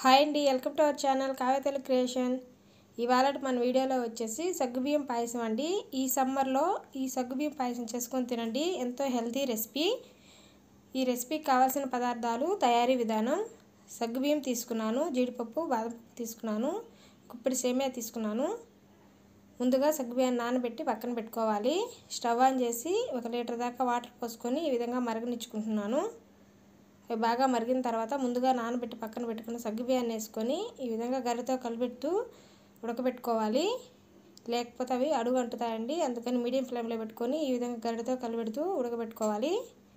hi అండి welcome to our channel కావ్యతలు creation ఇవాళ మన వీడియోలో వచ్చేసి సగ్గుబియ్యం పాయసం అండి ఈ సమ్మర్లో ఈ సగ్గుబియ్యం పాయసం చేసుకొని తినండి ఎంతో హెల్తీ రెసిపీ ఈ రెసిపీకి కావాల్సిన పదార్థాలు తయారీ విధానం సగ్గుబియ్యం తీసుకున్నాను జీడిపప్పు బాదం తీసుకున్నాను కుప్పిడి సేమియా తీసుకున్నాను ముందుగా సగ్గుబియ్యాన్ని నానబెట్టి పక్కన పెట్టుకోవాలి స్టవ్ ఆన్ చేసి ఒక లీటర్ దాకా వాటర్ పోసుకొని ఈ విధంగా మరగనిచ్చుకుంటున్నాను అవి బాగా మరిగిన తర్వాత ముందుగా నానబెట్టి పక్కన పెట్టుకున్న సగ్గుబియ్యాన్ని వేసుకొని ఈ విధంగా గరితో కలిపెడుతూ ఉడకబెట్టుకోవాలి లేకపోతే అవి అడుగు అంటుతాయండి అందుకని మీడియం ఫ్లేమ్లో పెట్టుకొని ఈ విధంగా గరిటతో కలిపెడుతూ ఉడకబెట్టుకోవాలి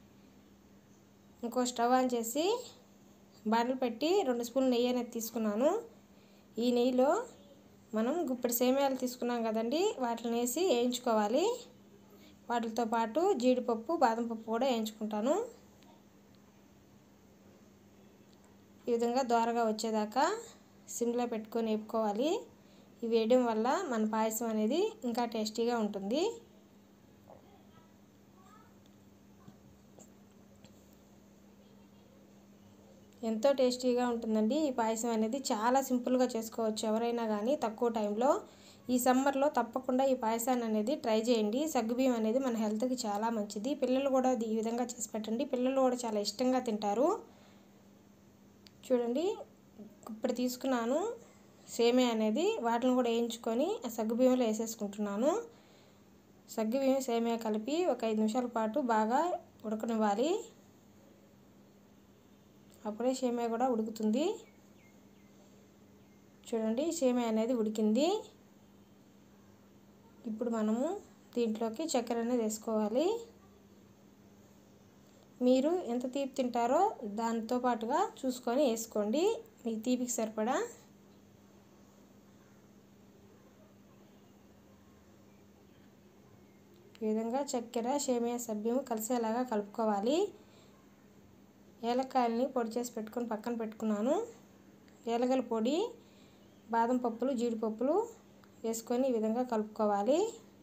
ఇంకో స్టవ్ ఆన్ చేసి బాండలు పెట్టి రెండు స్పూన్లు నెయ్యి అనేది తీసుకున్నాను ఈ నెయ్యిలో మనం గుప్పెడు సేమియాలు తీసుకున్నాం కదండి వాటిని వేసి వేయించుకోవాలి వాటితో పాటు జీడిపప్పు బాదం పప్పు కూడా వేయించుకుంటాను ఈ విధంగా దోరగా వచ్చేదాకా సిమ్లో పెట్టుకొని వేపుకోవాలి ఇవి వేయడం వల్ల మన పాయసం అనేది ఇంకా టేస్టీగా ఉంటుంది ఎంతో టేస్టీగా ఉంటుందండి ఈ పాయసం అనేది చాలా సింపుల్గా చేసుకోవచ్చు ఎవరైనా కానీ తక్కువ టైంలో ఈ సమ్మర్లో తప్పకుండా ఈ పాయసాన్ని అనేది ట్రై చేయండి సగ్గుబియ్యం అనేది మన హెల్త్కి చాలా మంచిది పిల్లలు కూడా ఈ విధంగా చేసి పెట్టండి పిల్లలు కూడా చాలా ఇష్టంగా తింటారు చూడండి ఇప్పుడు తీసుకున్నాను సేమియా అనేది వాటిని కూడా వేయించుకొని ఆ సగ్గుబియ్యంలో వేసేసుకుంటున్నాను సగ్గుబియ్యం సేమియా కలిపి ఒక ఐదు నిమిషాల పాటు బాగా ఉడకనివ్వాలి అప్పుడే సేమియా కూడా ఉడుకుతుంది చూడండి సేమియా అనేది ఉడికింది ఇప్పుడు మనము దీంట్లోకి చక్కెర అనేది వేసుకోవాలి మీరు ఎంత తీపి తింటారో దాంతో పాటుగా చూసుకొని వేసుకోండి మీ తీపికి సరిపడా ఈ విధంగా చక్కెర సేమియా సభ్యము కలిసేలాగా కలుపుకోవాలి ఏలక్కాయలని పొడి చేసి పెట్టుకొని పక్కన పెట్టుకున్నాను ఏలగల పొడి బాదం పప్పులు జీడిపప్పులు వేసుకొని ఈ విధంగా కలుపుకోవాలి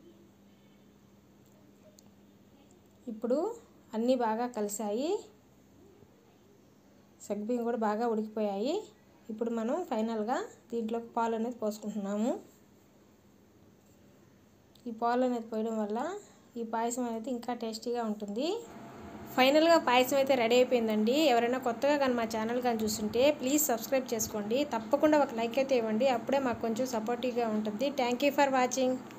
ఇప్పుడు అన్నీ బాగా కలిసాయి సగ్బియ్యం కూడా బాగా ఉడికిపోయాయి ఇప్పుడు మనం ఫైనల్గా దీంట్లోకి పాలు అనేది పోసుకుంటున్నాము ఈ పాలు అనేది పోయడం వల్ల ఈ పాయసం అనేది ఇంకా టేస్టీగా ఉంటుంది ఫైనల్గా పాయసం అయితే రెడీ అయిపోయిందండి ఎవరైనా కొత్తగా కానీ మా ఛానల్ కానీ చూస్తుంటే ప్లీజ్ సబ్స్క్రైబ్ చేసుకోండి తప్పకుండా ఒక లైక్ అయితే ఇవ్వండి అప్పుడే మాకు కొంచెం సపోర్టివ్గా ఉంటుంది థ్యాంక్ యూ ఫర్ వాచింగ్